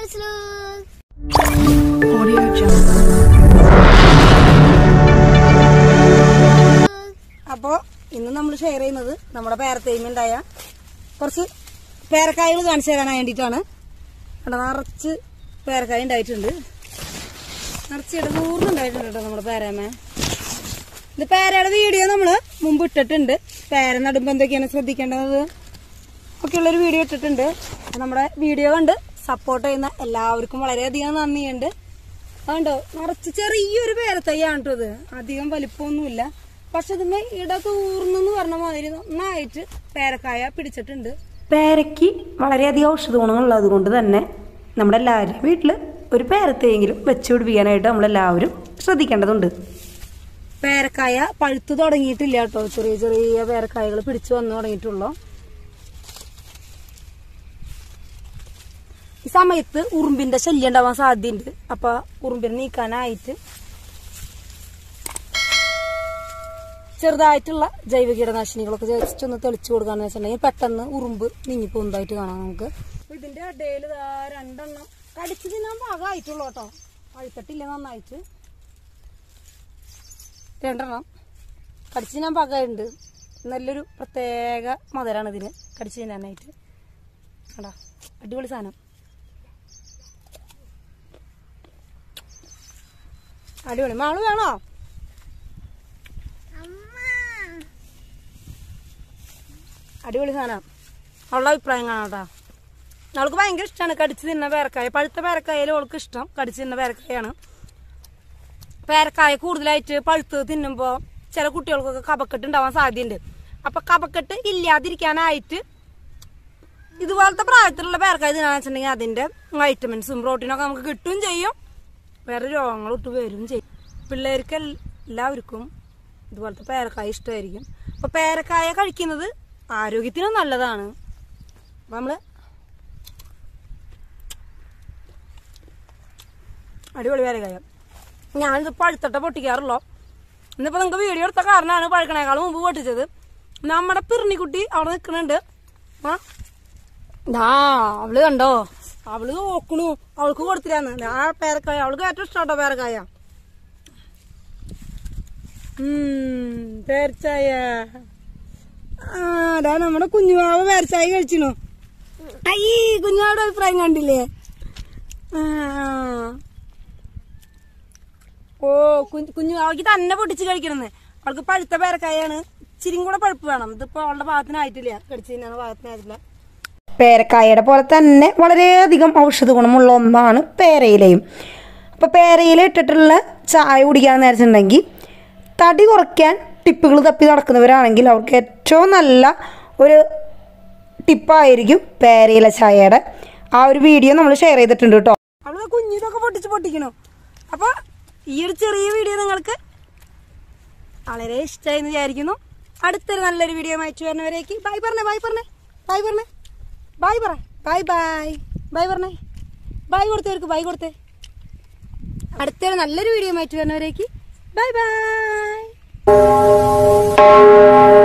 Look. Audio Jungle. അപ്പോൾ ഇന്ന് നമ്മൾ ഷെയർ ചെയ്യുന്നത് നമ്മുടെ പേരത്തേയ്മുണ്ടായ കുറച്ച് പേരക്കായകൾ കാണിച്ചു തരാൻ വേണ്ടിയിട്ടാണ് അവിടെ നിറച്ച് പേരക്കായ ഉണ്ടായിട്ടുണ്ട് നിറച്ച് ഇടകൂറുണ്ടായിട്ടുണ്ട് കേട്ടോ നമ്മുടെ പേരമ്മ ഇത് പേരയുടെ വീഡിയോ നമ്മൾ മുമ്പ് ഇട്ടിട്ടുണ്ട് പേര നടുമ്പോൾ എന്തൊക്കെയാണ് ശ്രദ്ധിക്കേണ്ടത് ഒക്കെയുള്ളൊരു വീഡിയോ ഇട്ടിട്ടുണ്ട് അപ്പൊ നമ്മുടെ വീഡിയോ കണ്ട് സപ്പോർട്ട് ചെയ്യുന്ന എല്ലാവർക്കും വളരെയധികം നന്ദിയുണ്ട് അതുകൊണ്ടോ നിറച്ച് ചെറിയൊരു പേരത്തയ്യാണ് കേട്ടോ ഇത് അധികം വലിപ്പമൊന്നുമില്ല പക്ഷെ ഇതിന് ഇടതൂർന്നെന്ന് പറഞ്ഞ മാതിരി നന്നായിട്ട് പേരക്കായ പിടിച്ചിട്ടുണ്ട് പേരയ്ക്ക് വളരെയധികം ഔഷധ ഗുണങ്ങളുള്ളത് കൊണ്ട് തന്നെ നമ്മുടെ എല്ലാവരുടെയും വീട്ടിൽ ഒരു പേരത്തെയെങ്കിലും വെച്ച് പിടിപ്പിക്കാനായിട്ട് നമ്മളെല്ലാവരും ശ്രദ്ധിക്കേണ്ടതുണ്ട് പേരക്കായ പഴുത്ത് തുടങ്ങിയിട്ടില്ല കേട്ടോ ചെറിയ ചെറിയ പേരക്കായകൾ പിടിച്ചു വന്നു തുടങ്ങിയിട്ടുള്ളൂ ഈ സമയത്ത് ഉറുമ്പിന്റെ ശല്യം ഉണ്ടാവാൻ സാധ്യതയുണ്ട് അപ്പൊ ഉറുമ്പിനെ നീക്കാനായിട്ട് ചെറുതായിട്ടുള്ള ജൈവ കീടനാശിനികളൊക്കെ ജസ്റ്റ് ഒന്ന് തെളിച്ചു കൊടുക്കാന്ന് വെച്ചിട്ടുണ്ടെങ്കിൽ പെട്ടെന്ന് ഉറുമ്പ് നീങ്ങിപ്പോകുന്നതായിട്ട് കാണാം നമുക്ക് അപ്പൊ ഇതിന്റെ ഇടയിൽ രണ്ടെണ്ണം കടിച്ചു തിന്നാൻ പാകമായിട്ടുള്ളൂ കേട്ടോ പഴുത്തിട്ടില്ല നന്നായിട്ട് രണ്ടെണ്ണം കടിച്ചു തിന്നാൻ പാകമുണ്ട് നല്ലൊരു പ്രത്യേക മധുരമാണ് ഇതിന് കടിച്ചു തിന്നാനായിട്ട് കണ്ടാ അടിപൊളി സാധനം അടിപൊളി മാള് വേണോ അടിപൊളി സാധനം അവളുടെ അഭിപ്രായം കാണാം കേട്ടോ അവൾക്ക് ഭയങ്കര ഇഷ്ടമാണ് കടിച്ചു തിന്ന പേരക്കായ പഴുത്ത പേരക്കായാലും അവൾക്ക് ഇഷ്ടം കടിച്ചു തിന്ന പേരക്കായാണ് പേരക്കായ കൂടുതലായിട്ട് പഴുത്ത് തിന്നുമ്പോൾ ചില കുട്ടികൾക്കൊക്കെ കപക്കെട്ട് ഉണ്ടാവാൻ സാധ്യതയുണ്ട് അപ്പൊ കപക്കെട്ട് ഇല്ലാതിരിക്കാനായിട്ട് ഇതുപോലത്തെ പ്രായത്തിലുള്ള പേരക്കായ തിന്നാന്ന് വെച്ചിട്ടുണ്ടെങ്കിൽ അതിന്റെ വൈറ്റമിൻസും പ്രോട്ടീനൊക്കെ നമുക്ക് കിട്ടുകയും ചെയ്യും വേറെ രോഗങ്ങൾ ഇട്ട് വരും ചെയ്യും പിള്ളേർക്ക് എൽ- എല്ലാവർക്കും ഇതുപോലത്തെ പേരക്കായ ഇഷ്ടമായിരിക്കും അപ്പൊ പേരക്കായ കഴിക്കുന്നത് ആരോഗ്യത്തിനും നല്ലതാണ് അപ്പൊ നമ്മള് അടിപൊളി പേരക്കായ ഞാനിത് പഴുത്തട്ട പൊട്ടിക്കാറുള്ളൂ ഇന്നിപ്പോ നിങ്ങൾക്ക് വീഡിയോ എടുത്ത കാരണമാണ് പഴുക്കണേക്കാൾ മുമ്പ് പൊട്ടിച്ചത് നമ്മുടെ പിറണിക്കുട്ടി അവിടെ നിൽക്കുന്നുണ്ട് ആ ദാ അവള് കണ്ടോ അവള് നോക്കണു അവൾക്ക് കൊടുത്തില്ലാന്ന് ആ പേരക്കായ അവൾക്ക് ഏറ്റവും ഇഷ്ടമാട്ടോ പേരക്കായ ഉം, പേരച്ചായ ആ അതാ നമ്മുടെ കുഞ്ഞുമാവ പേരച്ചായ കഴിച്ചിനു അയ്യേ കുഞ്ഞുമാവിടെ അഭിപ്രായം കണ്ടില്ലേ ആ ഓ കുഞ്ഞു കുഞ്ഞുമാവയ്ക്ക് തന്നെ പൊട്ടിച്ച് കഴിക്കണമെന്ന് അവൾക്ക് പഴുത്ത പേരക്കായാണ് ഇച്ചിരിയും കൂടെ പഴുപ്പ് വേണം ഇതിപ്പോ അവളുടെ ഭാഗത്തിനായിട്ടില്ല കടിച്ചു തിന്നാൻ ഭാഗത്തിനായിട്ടില്ല പേരക്കായയുടെ പോലെ തന്നെ വളരെയധികം ഔഷധ ഗുണമുള്ള ഒന്നാണ് പേരയിലയും അപ്പോൾ പേരയില ഇട്ടിട്ടുള്ള ചായ കുടിക്കാന്ന് വെച്ചിട്ടുണ്ടെങ്കിൽ തടി കുറയ്ക്കാൻ ടിപ്പുകൾ തപ്പി നടക്കുന്നവരാണെങ്കിൽ അവർക്ക് ഏറ്റവും നല്ല ഒരു ടിപ്പായിരിക്കും പേരയില ചായയുടെ ആ ഒരു വീഡിയോ നമ്മൾ ഷെയർ ചെയ്തിട്ടുണ്ട് കേട്ടോ അവള് കുഞ്ഞിതൊക്കെ പൊട്ടിച്ച് പൊട്ടിക്കണു അപ്പൊ ഈ ഒരു ചെറിയ വീഡിയോ നിങ്ങൾക്ക് വളരെ ഇഷ്ടമായി എന്ന് വിചാരിക്കുന്നു അടുത്തൊരു നല്ലൊരു വീഡിയോ ആയിട്ട് വരുന്നവരേക്ക് ബൈ പറഞ്ഞേ ബൈ പറഞ്ഞേ ബൈ പറഞ്ഞേ ബൈ പറ ബൈ ബൈ ബൈ പറഞ്ഞേ ബൈ കൊടുത്തവർക്ക് ബൈ കൊടുത്തേ അടുത്തൊരു നല്ലൊരു വീഡിയോ ആയിട്ട് വരുന്നവരേക്ക് ബൈ ബൈ